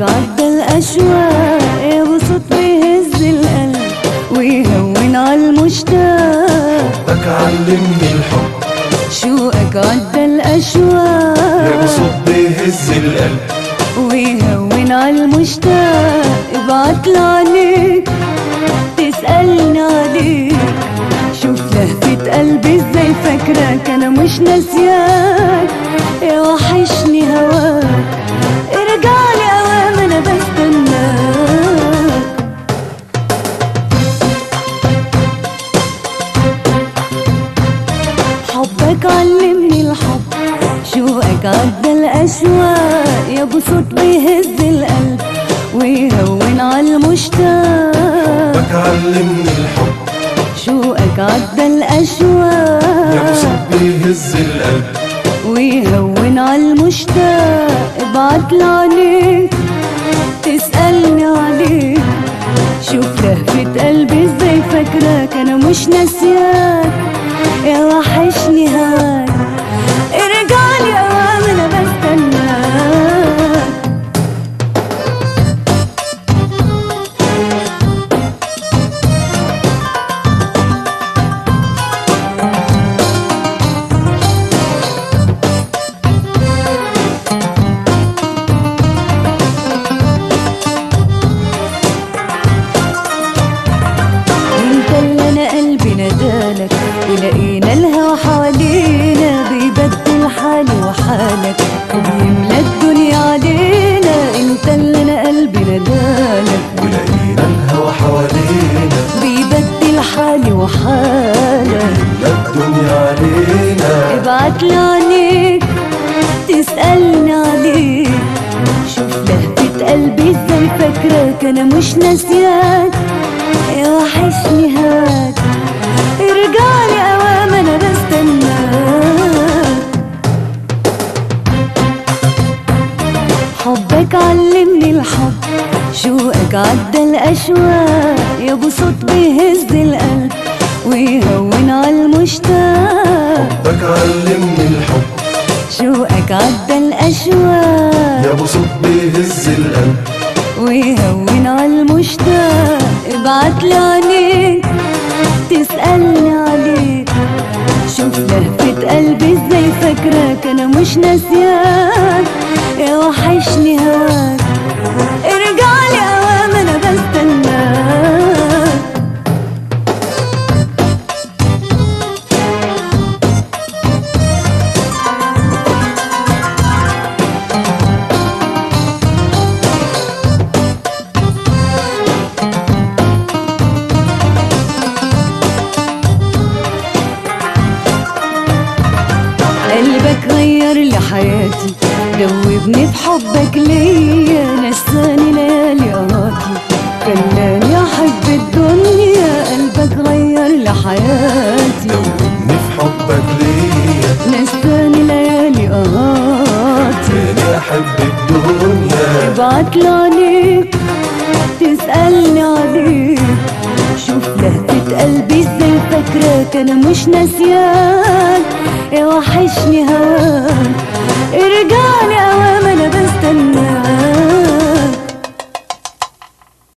عدى الأشواق يا بصوت بيهز القلب ويهون عالمشتاق حبك علمني الحب شوقك عدى يا الأشواق بصوت بيهز القلب ويهون عالمشتاق ابعت عليك تسألني عليك شوف لهفة قلبي ازاي فاكراك انا مش ناسياك يا وحشني هواك ارجعلي اوام انا بستناك حبك علمني الحب شوقك عدى الأشواق يا بصوت بيهز القلب ويهون عالمشتاق حبك علمني الحب شوقك عدى يا الأشواق بصوت بيهز القلب ويهون عالمشتاق ابعت عليك تسألني عليك شوف لهفة قلبي ازاي فاكراك انا مش ناسياك يا وحشني هواك ارجعلي اوام انا بستناك انت اللي انا قلبي ندالك ولقينا الهوى حوالينا بيبدل حالي وحالك وبيملى الدنيا علينا انت اللي انا قلبي ندالك ولقينا الهوى حوالينا بيبدل حالي وحالك لا الدنيا علينا ابعت عليك تسألني عليك شوف لهفة قلبي ازاي فاكراك انا مش ناسياك يا وحشني هواك ارجعلي اوام انا بستناك حبك علمني الحب شوقك عدى الاشواق يا بصوت بيهز القلب ويهون عالمشتاق حبك علمني الحب شوقك عدى الأشواق يا بصوت بيهز القلب ويهون عالمشتاق ابعت عليك تسألني عليك شوف لهفة قلبي ازاي فاكراك انا مش ناسياك يا وحشني هواك ارجعلي اوام انا بستناك قلبك غير لي حياتي دوبني بحبك ليا نساني ليالي قراكي خلاني احب الدنيا قلبك غير لي حياتي دوبني في حبك ليا نساني ليالي قراكي تاني احب الدنيا ابعت عليك تسألني عليك شوف لهفة قلبي ازاي فاكراك انا مش ناسياك يا وحشني هواك ارجع